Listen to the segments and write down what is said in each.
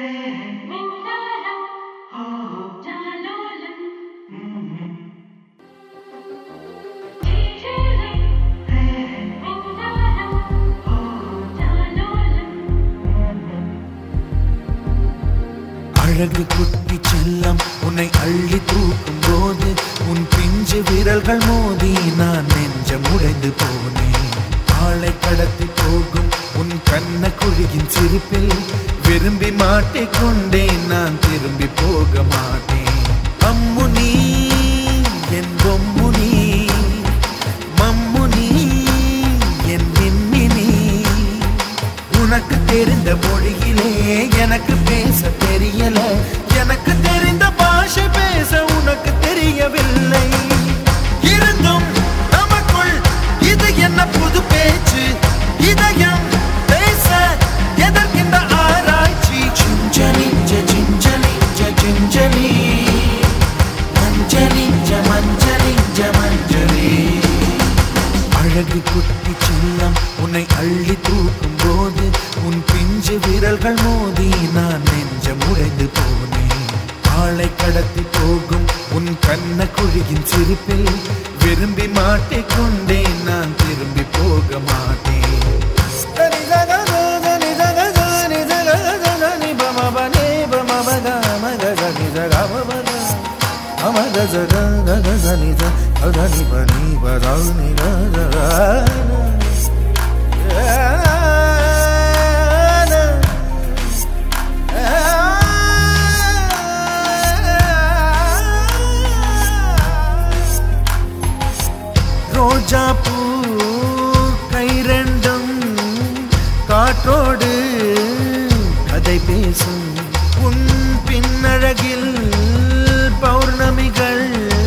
அழகு குட்டி செல்லம் உன்னை அள்ளி தூக்கும் போது உன் பிஞ்சு விரல்கள் மோதி நான் நெஞ்சம் உடைந்து போனேன் ஆளை கடத்தி போகும் உன் கண்ண குழியின் சிரிப்பில் விரும்பி மாட்டிக்கொண்டேன் நான் திரும்பி போக மாட்டேன் அம்மு நீ என் பொம்மு நீ மம்மு நீ என் மின்னி நீ உனக்கு தெரிந்த மொழியிலே எனக்கு பேச தெரியல எனக்கு தெரிந்த பாஷை பேச உனக்கு தெரியவில்லை இருந்தும் நமக்குள் இது என்ன புது பேச்சு இதயம் பேச எதற்கின்ற ஆராய்ச்சி சிஞ்சலி சிஞ்சலி சிஞ்சலி மஞ்சளி மஞ்சளி மஞ்சளி அழகு குட்டி செல்லம் உன்னை அள்ளி தூக்கும் போது உன் பிஞ்சு விரல்கள் மோதி நான் நெஞ்சம் உடைந்து போனேன் ஆளை கடத்தி போகும் உன் கண்ண குழியின் சிரிப்பில் விரும்பி மாட்டிக்கொண்டேன் நான் திரும்பி போக மாட்டேன் ரோஜா பூ கை ரெண்டும் காற்றோடு கதை பேசும் உன் பின்னழகில் பௌர்ணமிகள்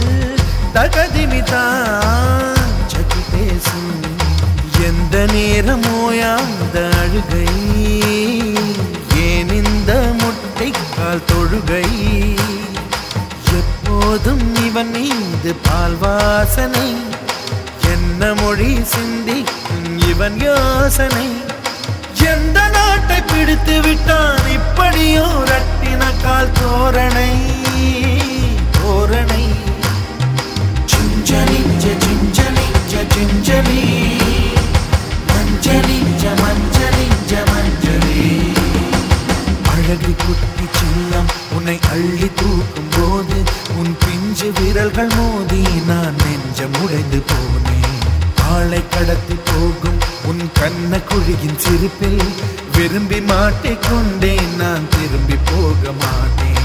தகதிமிதான் சகி பேசும் எந்த நேரமோயாந்த அழுகை ஏன் இந்த முட்டைக்கால் தொழுகை எப்போதும் இவன் மீது பால் வாசனை என்ன மொழி சிந்திக்கும் இவன் யோசனை எந்த நாட்டை பிடித்து விட்டான் இப்படியோ ரட்டின கால் தோரணை தோரணை சிஞ்சலி சிஞ்சலி சிஞ்சலி மஞ்சளி மஞ்சளி மஞ்சளி அழகு குட்டி செல்லம் உன்னை அள்ளி தூக்கும் போது உன் பிஞ்சு விரல்கள் மோதி நான் நெஞ்சம் உடைந்து போனேன் ஆளை கடத்தி போகும் உன் கண்ண குழியின் சிரிப்பில் விரும்பி மாட்டிக்கொண்டேன் நான் திரும்பி போக மாட்டேன்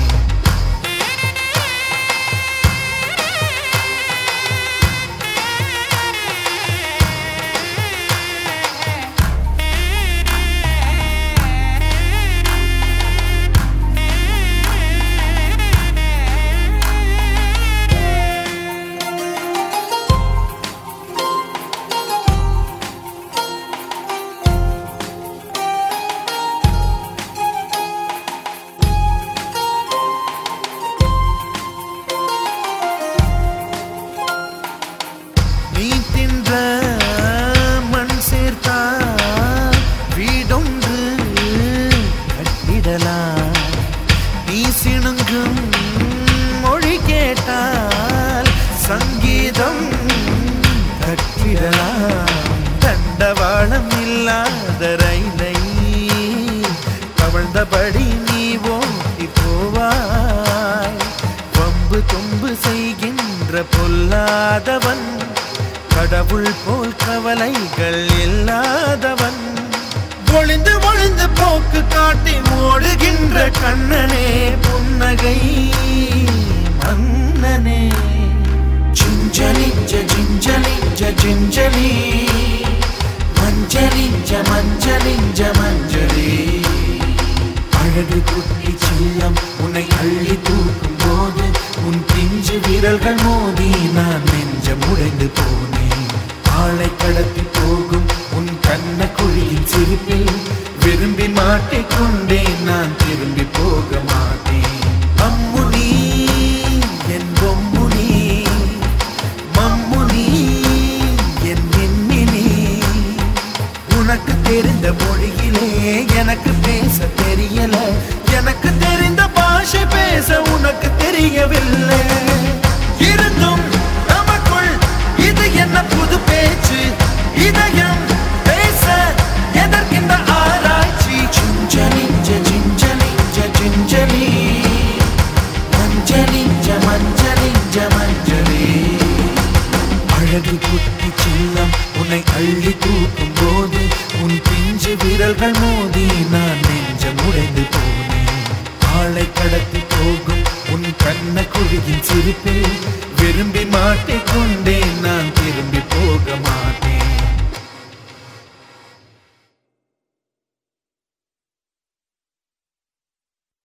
நீ தின்ற மண் சேர்த்தா வீடொன்று கட்டிடலாம் நீ சிணுங்கும் மொழி கேட்டால் சங்கீதம் கட்டிடலாம் தண்டவாளம் இல்லாத ரயிலை கவழ்ந்தபடி நீ ஓட்டி போவாய் வம்பு தொம்பு செய்கின்ற பொல்லாதவன் கடவுள் போல் கவலைகள் இல்லாதவன் ஒளிந்து ஒளிந்து போக்கு காட்டி ஓடுகின்ற கண்ணனே புன்னகை மன்னனே சிஞ்சலி ஜிஞ்சலி ஜிஞ்சலி மஞ்சளி மஞ்சளி மஞ்சளி அழகு குட்டி செல்லம் உன்னை அள்ளி தூக்கும் போது உன் பிஞ்சு விரல்கள் மோதி நான் நெஞ்சம் உடைந்து போனேன் ஆளை கடத்தி போகும் உன் கண்ண குழியின் சிரிப்பில் விரும்பி மாட்டிக்கொண்டேன் நான் திரும்பி போக மாட்டேன் அம்மு நீ என் பொம்மு நீ மம்மு நீ என் மின்னி நீ உனக்கு தெரிந்த மொழியிலே எனக்கு பேச தெரியல எனக்கு அழகு குட்டி செல்லம் உன்னை அள்ளி தூக்கும் போது உன் பிஞ்சு விரல்கள் மோதி நான் நெஞ்சம் உடைந்து போனேன் ஆளை கடத்தி போகும் உன் கண்ண குழியின் சிரிப்பில் விரும்பி மாட்டிக்கொண்டேன் நான் திரும்பி போக மாட்டேன்